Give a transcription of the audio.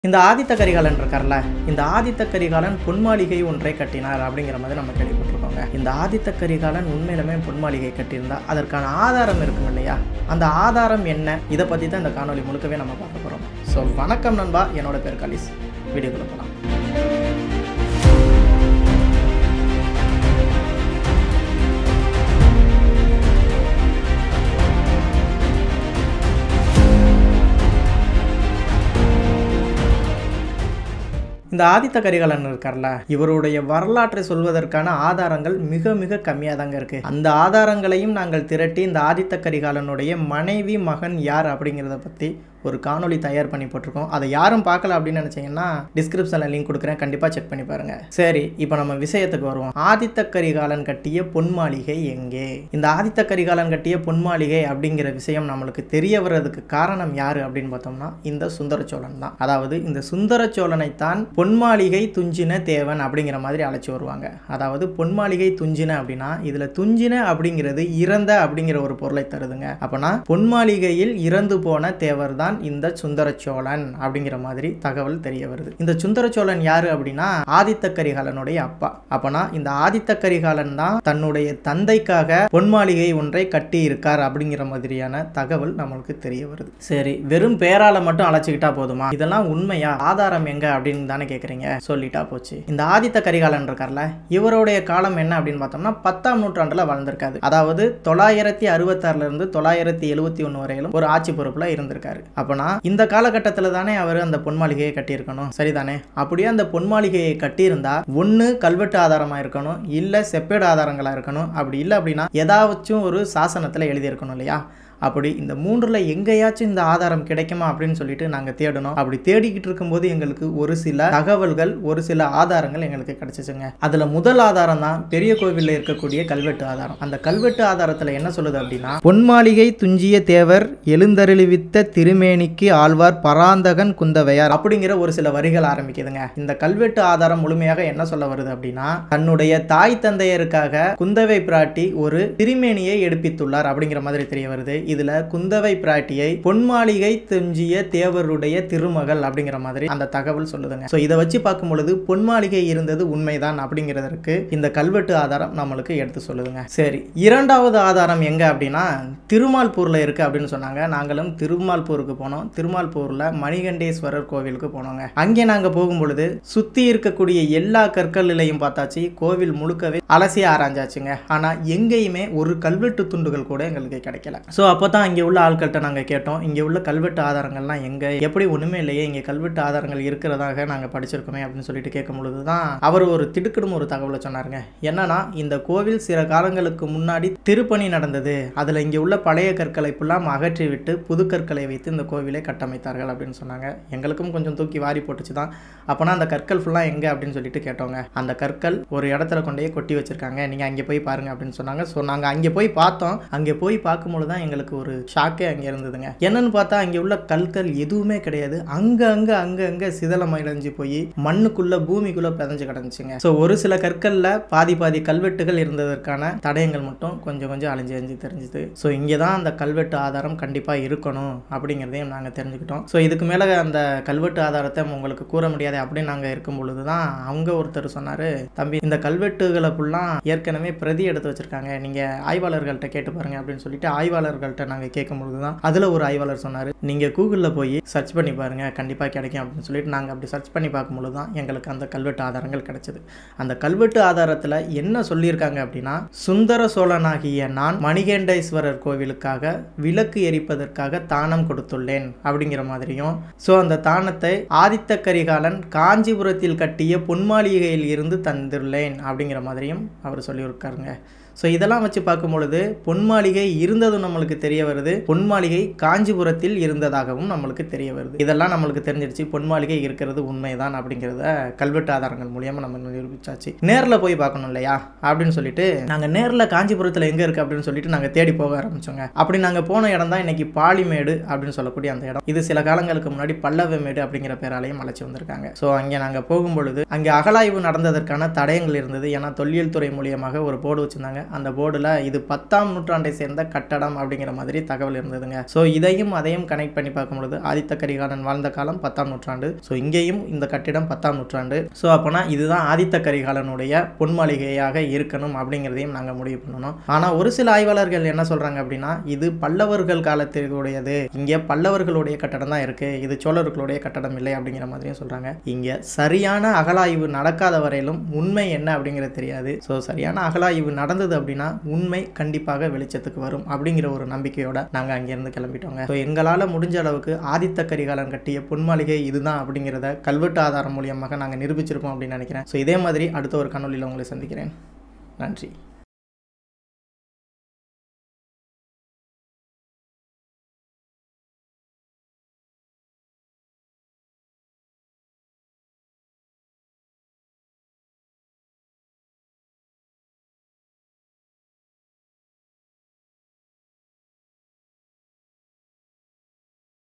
இந்த ஆதித்த கரிகாலன் இருக்கார்ல இந்த ஆதித்த கரிகாலன் பொன்மாளிகை ஒன்றை கட்டினார் அப்படிங்கிற மாதிரி நம்ம கேள்விப்பட்டிருக்கோங்க இந்த ஆதித்த கரிகாலன் உண்மையிலுமே பொன்மாளிகை கட்டியிருந்தா அதற்கான ஆதாரம் இருக்கும் இல்லையா அந்த ஆதாரம் என்ன இதை பற்றி தான் இந்த காணொளி முழுக்கவே நம்ம பார்க்க போகிறோம் ஸோ வணக்கம் நண்பா என்னோட பேர் கலிஸ் வீடியோக்குள்ள போகலாம் இந்த ஆதித்த கரிகாலன் இருக்கார்ல இவருடைய வரலாற்றை சொல்வதற்கான ஆதாரங்கள் மிக மிக கம்மியாக தாங்க இருக்கு அந்த ஆதாரங்களையும் நாங்கள் திரட்டி இந்த ஆதித்த கரிகாலனுடைய மனைவி மகன் யார் அப்படிங்கிறத பற்றி ஒரு காணொளி தயார் பண்ணி போட்டிருக்கோம் அதை யாரும் பார்க்கல அப்படின்னு நினச்சிங்கன்னா டிஸ்கிரிப்ஷனில் லிங்க் கொடுக்குறேன் கண்டிப்பாக செக் பண்ணி பாருங்க சரி இப்போ நம்ம விஷயத்துக்கு வருவோம் ஆதித்த கரிகாலன் கட்டிய பொன் மாளிகை எங்கே இந்த ஆதித்த கரிகாலன் கட்டிய பொன் மாளிகை அப்படிங்கிற விஷயம் நம்மளுக்கு தெரிய வர்றதுக்கு காரணம் யாரு அப்படின்னு பார்த்தோம்னா இந்த சுந்தர சோழன் தான் அதாவது இந்த சுந்தர சோழனைத்தான் பொன்மாளிகை துஞ்சின தேவன் அப்படிங்கிற மாதிரி அழைச்சி வருவாங்க அதாவது பொன்மாளிகை துஞ்சின அப்படின்னா இதுல துஞ்சின அப்படிங்கிறது இறந்த அப்படிங்கிற ஒரு பொருளை தருதுங்க அப்பனா பொன்மாளிகையில் இறந்து போன தேவர் தான் இந்த சுந்தர சோழன் அப்படிங்கிற மாதிரி தகவல் தெரிய வருது இந்த சுந்தர சோழன் யாரு அப்படின்னா ஆதித்த கரிகாலனுடைய அப்பா அப்பனா இந்த ஆதித்த கரிகாலன் தான் தன்னுடைய தந்தைக்காக பொன்மாளிகை ஒன்றை கட்டி இருக்கார் அப்படிங்கிற மாதிரியான தகவல் நம்மளுக்கு தெரிய வருது சரி வெறும் பேரால மட்டும் அழைச்சிக்கிட்டா போதுமா இதெல்லாம் உண்மையா ஆதாரம் எங்க அப்படின்னு தானே கேக்குறீங்க சொல்லிட்டா போச்சு இந்த ஆதித்த கரிகாலன் இருக்கார்ல இவருடைய காலம் என்ன அப்படின்னு பார்த்தோம்னா பத்தாம் நூற்றாண்டுல வாழ்ந்திருக்காது அதாவது தொள்ளாயிரத்தி அறுபத்தாறுல இருந்து தொள்ளாயிரத்தி எழுவத்தி ஒன்று வரையிலும் ஒரு ஆட்சி பொறுப்புல இருந்திருக்காரு அப்பனா இந்த காலகட்டத்தில் தானே அவர் அந்த பொன்மாளிகையை கட்டியிருக்கணும் சரிதானே அப்படியே அந்த பொன்மாளிகையை கட்டியிருந்தா ஒன்று கல்வெட்டு ஆதாரமா இருக்கணும் இல்லை செப்பேடு ஆதாரங்களா இருக்கணும் அப்படி இல்லை அப்படின்னா ஏதாச்சும் ஒரு சாசனத்தில் எழுதியிருக்கணும் இல்லையா அப்படி இந்த மூன்றில் எங்கேயாச்சும் இந்த ஆதாரம் கிடைக்குமா அப்படின்னு சொல்லிட்டு நாங்கள் தேடணும் அப்படி தேடிக்கிட்டு இருக்கும்போது எங்களுக்கு ஒரு சில தகவல்கள் ஒரு சில ஆதாரங்கள் எங்களுக்கு கிடைச்சிச்சுங்க அதில் முதல் ஆதாரம் தான் பெரிய கோவிலில் இருக்கக்கூடிய கல்வெட்டு ஆதாரம் அந்த கல்வெட்டு ஆதாரத்தில் என்ன சொல்லுது அப்படின்னா பொன்மாளிகை துஞ்சிய தேவர் எழுந்தருளிவித்த திருமேனிக்கு ஆழ்வார் பராந்தகன் குந்தவையார் அப்படிங்கிற ஒரு சில வரிகள் ஆரம்பிக்குதுங்க இந்த கல்வெட்டு ஆதாரம் முழுமையாக என்ன சொல்ல வருது அப்படின்னா தன்னுடைய தாய் தந்தையருக்காக குந்தவை பிராட்டி ஒரு திருமேனியை எடுப்பித்துள்ளார் அப்படிங்கிற மாதிரி தெரிய வருது இதுல குந்தவை பிராட்டியை பொன்மாளிகை துஞ்சிய தேவருடைய திருமகள் அப்படிங்கிற மாதிரி அந்த தகவல் சொல்லுதுங்க ஸோ இதை வச்சு பார்க்கும் பொழுது பொன்மாளிகை இருந்தது உண்மைதான் அப்படிங்கிறதற்கு இந்த கல்வெட்டு ஆதாரம் நம்மளுக்கு எடுத்து சொல்லுதுங்க சரி இரண்டாவது ஆதாரம் எங்க அப்படின்னா திருமால்பூர்ல இருக்கு அப்படின்னு சொன்னாங்க நாங்களும் திருமால்பூருக்கு போனோம் திருமால்பூர்ல மணிகண்டேஸ்வரர் கோவிலுக்கு போனோங்க அங்கே நாங்க போகும் பொழுது சுத்தி இருக்கக்கூடிய எல்லா கற்களிலையும் பார்த்தாச்சு கோவில் முழுக்கவே அலசி ஆராய்ஞ்சாச்சுங்க ஆனா எங்கேயுமே ஒரு கல்வெட்டு துண்டுகள் கூட எங்களுக்கு கிடைக்கல ஸோ அப்போ தான் இங்கே உள்ள ஆட்கள்கிட்ட நாங்கள் கேட்டோம் இங்கே உள்ள கல்வெட்டு ஆதாரங்கள்லாம் எங்கே எப்படி ஒன்றுமே இல்லையே இங்கே கல்வெட்டு ஆதாரங்கள் இருக்கிறதாக நாங்கள் படிச்சிருக்கோமே அப்படின்னு சொல்லிட்டு கேட்கும் பொழுது தான் அவர் ஒரு திடுக்கிடும் ஒரு தகவலை சொன்னாருங்க என்னன்னா இந்த கோவில் சில காலங்களுக்கு முன்னாடி திருப்பணி நடந்தது அதில் இங்கே உள்ள பழைய கற்களை ஃபுல்லாம் அகற்றி விட்டு புது கற்களை வைத்து இந்த கோவிலை கட்டமைத்தார்கள் அப்படின்னு சொன்னாங்க எங்களுக்கும் கொஞ்சம் தூக்கி வாரி போட்டுச்சு தான் அப்போனா அந்த கற்கள் ஃபுல்லாக எங்கே அப்படின்னு சொல்லிட்டு கேட்டோங்க அந்த கற்கள் ஒரு இடத்துல கொண்டே கொட்டி வச்சிருக்காங்க நீங்கள் அங்கே போய் பாருங்க அப்படின்னு சொன்னாங்க ஸோ நாங்கள் அங்கே போய் பார்த்தோம் அங்கே போய் பார்க்கும்பொழுது தான் எங்களுக்கு ஒரு ஷாக்கே அங்கே இருந்ததுங்க என்னன்னு பார்த்தா அங்கே உள்ள கற்கள் எதுவுமே கிடையாது அங்கே அங்கே அங்கே அங்கே சிதலம் இழைஞ்சு போய் மண்ணுக்குள்ள பூமிக்குள்ள பிதஞ்சு கிடந்துச்சுங்க ஸோ ஒரு சில கற்களில் பாதி பாதி கல்வெட்டுகள் இருந்ததற்கான தடயங்கள் மட்டும் கொஞ்சம் கொஞ்சம் அழிஞ்சு அழிஞ்சு தெரிஞ்சுது ஸோ இங்கே தான் அந்த கல்வெட்டு ஆதாரம் கண்டிப்பாக இருக்கணும் அப்படிங்கிறதையும் நாங்கள் தெரிஞ்சுக்கிட்டோம் ஸோ இதுக்கு மேலே அந்த கல்வெட்டு ஆதாரத்தை உங்களுக்கு கூற முடியாது அப்படின்னு நாங்கள் இருக்கும் பொழுது தான் அவங்க ஒருத்தர் சொன்னார் தம்பி இந்த கல்வெட்டுகளை ஃபுல்லாக ஏற்கனவே பிரதி எடுத்து வச்சிருக்காங்க நீங்கள் ஆய்வாளர்கள்ட்ட கேட்டு பாருங்க அப்படின்னு சொல்லிட்டு ஆய்வாளர்கள்ட்ட நாங்கள் கேட்கும் பொழுது தான் அதில் ஒரு ஆய்வாளர் சொன்னார் நீங்கள் கூகுளில் போய் சர்ச் பண்ணி பாருங்க கண்டிப்பாக கிடைக்கும் அப்படின்னு சொல்லிட்டு நாங்கள் அப்படி சர்ச் பண்ணி பார்க்கும்பொழுது தான் எங்களுக்கு அந்த கல்வெட்டு ஆதாரங்கள் கிடைச்சது அந்த கல்வெட்டு ஆதாரத்தில் என்ன சொல்லியிருக்காங்க அப்படின்னா சுந்தர சோழனாகிய நான் மணிகண்டேஸ்வரர் கோவிலுக்காக விளக்கு எரிப்பதற்காக தானம் கொடுத்துள்ளேன் அப்படிங்கிற மாதிரியும் ஸோ அந்த தானத்தை ஆதித்த கரிகாலன் காஞ்சிபுரத்தில் கட்டிய பொன்மாளிகையில் இருந்து தந்துள்ளேன் அப்படிங்கிற மாதிரியும் அவர் சொல்லியிருக்காருங்க ஸோ இதெல்லாம் வச்சு பார்க்கும் பொழுது பொன்மாளிகை இருந்ததும் நம்மளுக்கு தெரிய வருது பொன்மாளிகை காஞ்சிபுரத்தில் இருந்ததாகவும் நம்மளுக்கு தெரிய வருது இதெல்லாம் நம்மளுக்கு தெரிஞ்சிருச்சு பொன்மாளிகை இருக்கிறது உண்மைதான் அப்படிங்கிறத கல்வெட்டு ஆதாரங்கள் மூலியமாக நம்ம நிரூபிச்சாச்சு நேரில் போய் பார்க்கணும் இல்லையா அப்படின்னு சொல்லிட்டு நாங்கள் நேரில் காஞ்சிபுரத்தில் எங்கே இருக்குது அப்படின்னு சொல்லிட்டு நாங்கள் தேடி போக ஆரம்பிச்சோங்க அப்படி நாங்கள் போன இடம் தான் இன்னைக்கு பாலிமேடு அப்படின்னு சொல்லக்கூடிய அந்த இடம் இது சில காலங்களுக்கு முன்னாடி பல்லவமேடு அப்படிங்கிற பேராலையும் அழைச்சி வந்திருக்காங்க ஸோ அங்கே நாங்கள் போகும் பொழுது அங்கே அகலாய்வு நடந்ததற்கான தடயங்கள் இருந்தது ஏன்னா தொல்லியல் துறை மூலியமாக ஒரு போர்டு வச்சிருந்தாங்க அந்த போர்டில் இது பத்தாம் நூற்றாண்டை சேர்ந்த கட்டடம் அப்படிங்கிற மாதிரி தகவல் இருந்ததுங்க ஸோ இதையும் அதையும் கனெக்ட் பண்ணி பார்க்கும் பொழுது ஆதித்த கரிகாலன் வாழ்ந்த காலம் பத்தாம் நூற்றாண்டு ஸோ இங்கேயும் இந்த கட்டிடம் பத்தாம் நூற்றாண்டு ஸோ அப்போனா இதுதான் ஆதித்த கரிகாலனுடைய பொன் மாளிகையாக இருக்கணும் அப்படிங்கிறதையும் நாங்கள் முடிவு பண்ணணும் ஆனால் ஒரு சில ஆய்வாளர்கள் என்ன சொல்கிறாங்க அப்படின்னா இது பல்லவர்கள் காலத்தினுடையது இங்கே பல்லவர்களுடைய கட்டடம் தான் இருக்குது இது சோழர்களுடைய கட்டடம் இல்லை அப்படிங்கிற மாதிரியும் சொல்கிறாங்க இங்கே சரியான அகலாய்வு நடக்காத வரையிலும் உண்மை என்ன அப்படிங்கிறது தெரியாது ஸோ சரியான அகலாய்வு நடந்தது அப்படின்னா உண்மை கண்டிப்பாக வெளிச்சத்துக்கு வரும் அப்படிங்கிற ஒரு நம்பிக்கையோட நாங்கள் அங்கேருந்து கிளம்பிட்டோங்க ஸோ எங்களால் முடிஞ்ச அளவுக்கு ஆதித்த கரிகாலன் கட்டிய பொன்மாளிகை இதுதான் அப்படிங்கிறத கல்வெட்டு ஆதாரம் மூலியமாக நாங்கள் நிரூபிச்சிருப்போம் அப்படின்னு நினைக்கிறேன் ஸோ இதே மாதிரி அடுத்த ஒரு காணொலியில் உங்களை சந்திக்கிறேன் நன்றி